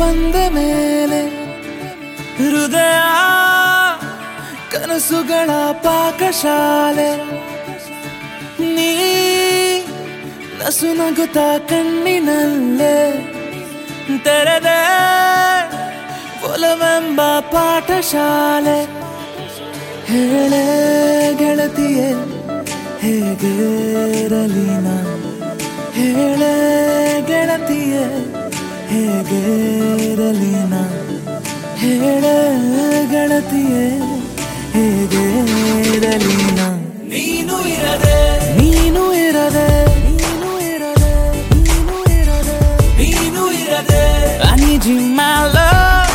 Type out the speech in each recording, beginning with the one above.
ಬಂದ ಮೇಲೆ ಹೃದಯ ಕನಸುಗಳ ಪಾಕಶಾಲೆ ನೀ ನಸು ನಗುತ್ತ ಕಣ್ಣಿನಲ್ಲೇ ತೆರೆದೆ ಒಲವೆಂಬ ಪಾಠಶಾಲೆ ಹೇಳೆ ಗೆಳತಿಯೇ ಹೇಗಿರಲಿ ನಾ ಹೇಳೆ ಗೆಳತಿಯೇ ಹೇಗಿರಲಿ ನಾ ಹೇಳೆ ಗೆಳತಿಯೇ ಹೇಗಿರಲಿ ನಾ ನೀನು ಇರದೆ ನೀನು ಇರದೆ ನೀನು ಇರದೆ ನೀನು ಇರದೆ ನೀನು ಇರದೆ I need you my love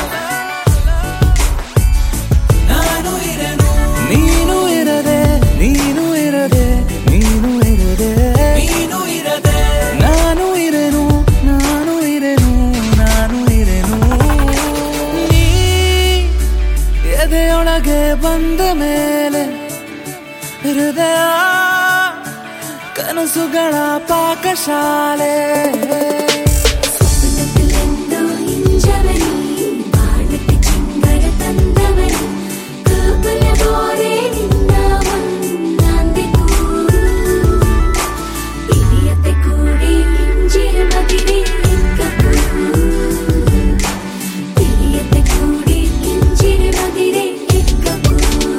ನಾನು ಇರನು ನೀನು ಇರದೆ ನೀನು ಇರದೆ ನೀನು ಇರದೆ ನೀನು ಇರದೆ ನಾನು ಇರೆನು ನಾನು ಇರೆನು ನಾನು ಇರೆನು ನೀ ಎದೆಯೊಳಗೆ ಬಂದ ಮೇಲೆ ಹೃದಯ ಕನಸುಗಳ ಪಾಕಶಾಲೆ സ്വപ്നത്തിലെന്തോ ഇഞ്ചവനി വാഴത്ത് ചിങ്കര തന്തവനി കേപ്പല പോലെ നിന്ന ഒന്നാന്തി കൂടു പിരിയത്തെ കൂടി ഇഞ്ചിര മതിരെ ഇക്കപ്പൂ പിരിയത്തെ കൂടി ഇഞ്ചിര മതിരെ ഇക്കപ്പൂ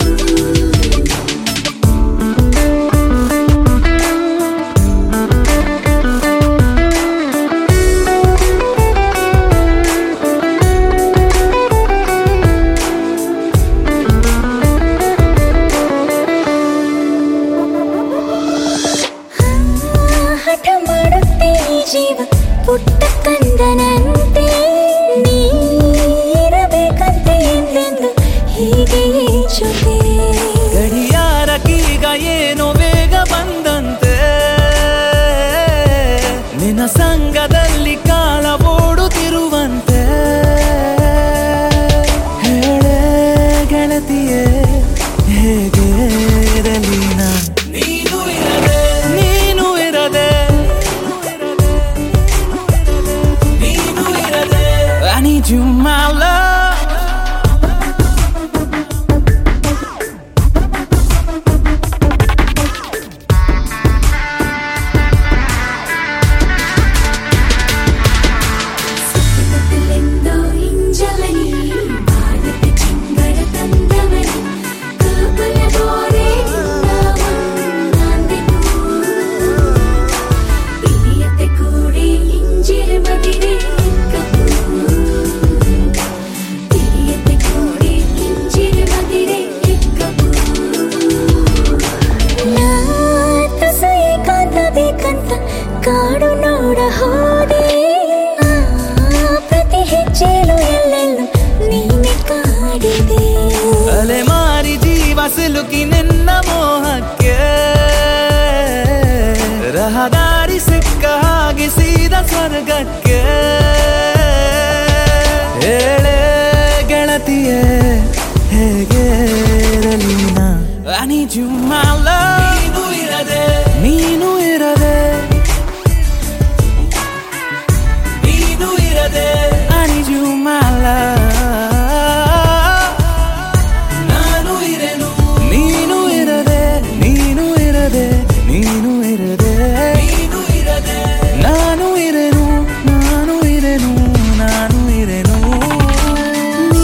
ಹಠ ಮಾಡುತ್ತೆ ಈ ಜೀವ ಪುಟ್ಟ ಕಂದನಂತೆ ನೀರಬೇಕಂತೆ ಎಂದೆಂದು ಹೀಗೆ ಜೊತೆ ಗಡಿಯಾರಕ್ಕೀಗ ಏನೋ ಬೇಗ ಬಂದಂತೆ ನಿನ್ನ ಸಂಘದಲ್ಲಿ ಕಾಲ ಓಡುತ್ತಿರುವಂತೆ ಹೇಳೆ ಗೆಳತಿಯೇ ಹೇಗೆ ಇರಲಿ ನಾ ನೀನು ಇರದೆ ನೀನು ಇರದೆ ನೀನು ಇರದೆ I need you my love സ്വപ്നത്തിലെന്തോ ഇഞ്ചവനി വാഴത്ത് ചിങ്കര തന്തവനി കേപ്പല പോലെ നിന്ന ഒന്നാന്തി കൂടു പിരിയത്തെ കൂടി ഇഞ്ചിര മതിരെ ഇക്കപ്പൂ പിരിയത്തെ കൂടി ഇഞ്ചിര മതിരെ ಇಕ್ಕಪ್ಪು ನಾತಸ ಏಕಾಂತ ಬೇಕಂತ ಕಾಡು ನೋಡ ಹೋದೆ ಆ ಪ್ರತಿ ಹೆಜ್ಜೆಲು ಎಲ್ಲೆಲ್ಲೂ ನೀನೆ ಕಾಡಿದೆ ಅಲೆಮಾರಿ ಜೀವ ಸಿಲುಕಿ ನಿನ್ನ ಮೋಹಕ್ಕೆ ರಹದಾರಿ ಸಿಕ್ಕ ಹಾಗೆ ಸೀದ ಸ್ವರ್ಗಕ್ಕೆ ಹೇಳೆ ಗೆಳತಿಯೇ ಹೇಗೆ ಇರಲಿ ನಾ I need you my love ನೀನು ಇರದೆ ನೀನು ಇರದೆ ನೀನು ಇರದೆ I need you my love ನಾನು ಇರೆನು ನೀನು ಇರದೆ ನೀನು ಇರದೆ ನೀನು ಇರದೆ ನೀನು ಇರದೆ ನಾನು ಇರೆನು ನಾನು ಇರೆನು ನಾನು ಇರೆನು ನೀ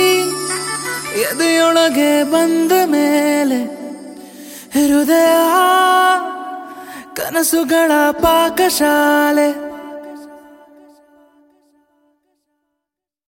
ಎದೆಯೊಳಗೆ ಬಂದ ಮೇಲೆ ಹೃದಯ ಕನಸುಗಳ ಪಾಕಶಾಲೆ